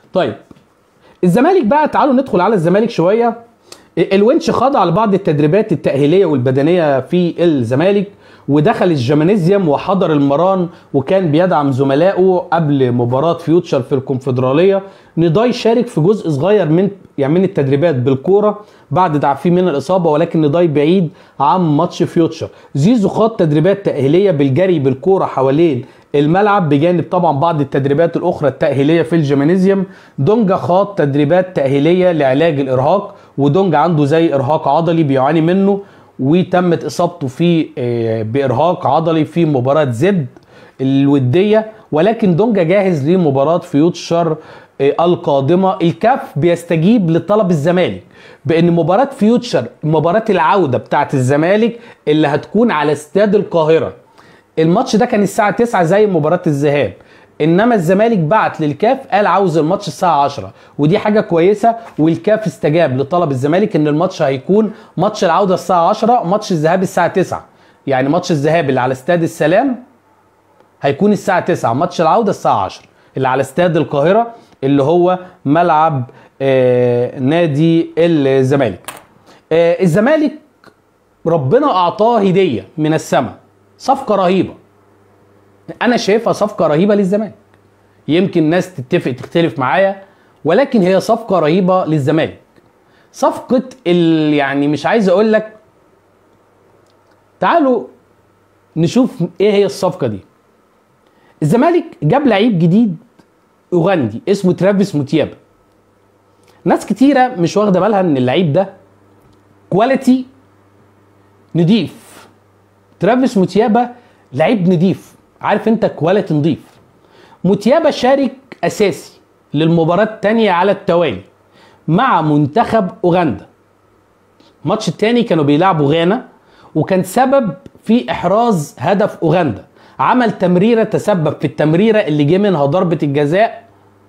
طيب الزمالك بقى تعالوا ندخل على الزمالك شويه الونش خضع لبعض التدريبات التأهيلية والبدنية في الزمالك ودخل الجمانيزيوم وحضر المران وكان بيدعم زملائه قبل مباراة فيوتشر في الكونفدرالية نضاي شارك في جزء صغير من يعني من التدريبات بالكورة بعد تعافيه من الإصابة ولكن نضاي بعيد عن ماتش فيوتشر زيزو خاض تدريبات تأهيلية بالجري بالكورة حوالين الملعب بجانب طبعا بعض التدريبات الاخرى التاهيليه في الجيمانيزيوم دونجا خاض تدريبات تاهيليه لعلاج الارهاق ودونجا عنده زي ارهاق عضلي بيعاني منه وتمت اصابته في بارهاق عضلي في مباراه زد الوديه ولكن دونجا جاهز لمباراه فيوتشر القادمه الكاف بيستجيب لطلب الزمالك بان مباراه فيوتشر مباراه العوده بتاعه الزمالك اللي هتكون على استاد القاهره الماتش ده كان الساعه 9 زي مباراه الذهاب انما الزمالك بعت للكاف قال عاوز الماتش الساعه 10 ودي حاجه كويسه والكاف استجاب لطلب الزمالك ان الماتش هيكون ماتش العوده الساعه 10 ماتش الذهاب الساعه 9 يعني ماتش الذهاب اللي على استاد السلام هيكون الساعه 9 ماتش العوده الساعه 10 اللي على استاد القاهره اللي هو ملعب آه نادي الزمالك آه الزمالك ربنا اعطاه هديه من السماء صفقه رهيبه انا شايفها صفقه رهيبه للزمالك يمكن ناس تتفق تختلف معايا ولكن هي صفقه رهيبه للزمالك صفقه ال يعني مش عايز اقول لك تعالوا نشوف ايه هي الصفقه دي الزمالك جاب لعيب جديد اوغندي اسمه ترافيس موتيابا ناس كتيره مش واخده بالها ان اللعيب ده كواليتي نضيف ترافيس موتيابا لعيب نضيف عارف انت كواليتي نضيف موتيابا شارك اساسي للمباراة الثانية على التوالي مع منتخب اوغندا الماتش الثاني كانوا بيلعبوا غانا وكان سبب في احراز هدف اوغندا عمل تمريره تسبب في التمريره اللي جه منها ضربه الجزاء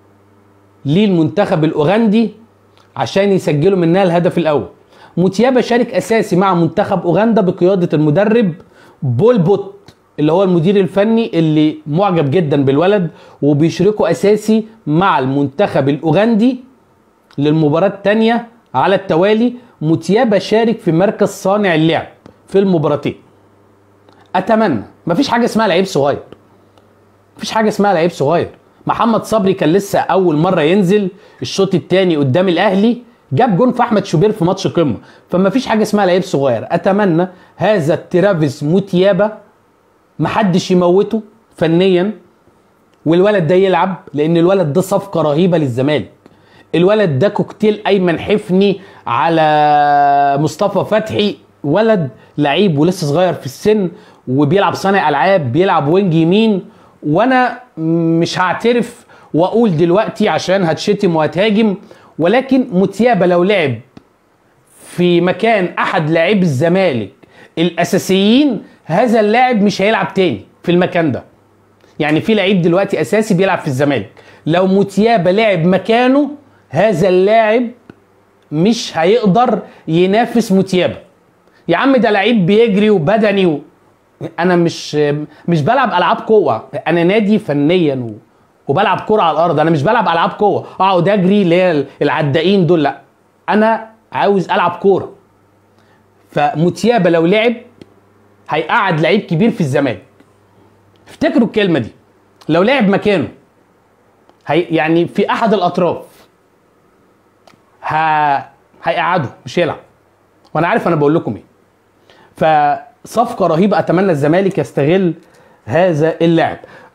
للمنتخب الاوغندي عشان يسجلوا منها الهدف الاول موتيابا شارك اساسي مع منتخب اوغندا بقياده المدرب بول بوت اللي هو المدير الفني اللي معجب جدا بالولد وبيشركه اساسي مع المنتخب الاوغندي للمباراه الثانيه على التوالي موتيابا شارك في مركز صانع اللعب في المباراتين اتمنى مفيش حاجه اسمها لعيب صغير مفيش حاجه اسمها لعيب صغير محمد صبري كان لسه اول مره ينزل الشوط الثاني قدام الاهلي جاب جون في احمد شوبير في ماتش قمه فما فيش حاجه اسمها لعيب صغير اتمنى هذا ترافيس موتيابا محدش يموته فنيا والولد ده يلعب لان الولد ده صفقه رهيبه للزمالك الولد ده كوكتيل ايمن حفني على مصطفى فتحي ولد لعيب ولسه صغير في السن وبيلعب صانع العاب بيلعب وينج يمين وانا مش هعترف واقول دلوقتي عشان هتشتم وهتهاجم ولكن متيابه لو لعب في مكان احد لاعبي الزمالك الاساسيين هذا اللاعب مش هيلعب تاني في المكان ده يعني في لعيب دلوقتي اساسي بيلعب في الزمالك لو متيابه لعب مكانه هذا اللاعب مش هيقدر ينافس متيابه يا عم ده لعيب بيجري وبدني و... انا مش مش بلعب العاب قوه انا نادي فنيا و... وبلعب كرة على الارض انا مش بلعب العاب قوه اقعد اجري اللي هي العدائين دول لا انا عاوز العب كوره فمتيابه لو لعب هيقعد لعيب كبير في الزمالك افتكروا الكلمه دي لو لعب مكانه هي يعني في احد الاطراف ه... هيقعده مش هيلعب وانا عارف انا بقول لكم ايه فصفقه رهيبه اتمنى الزمالك يستغل هذا اللاعب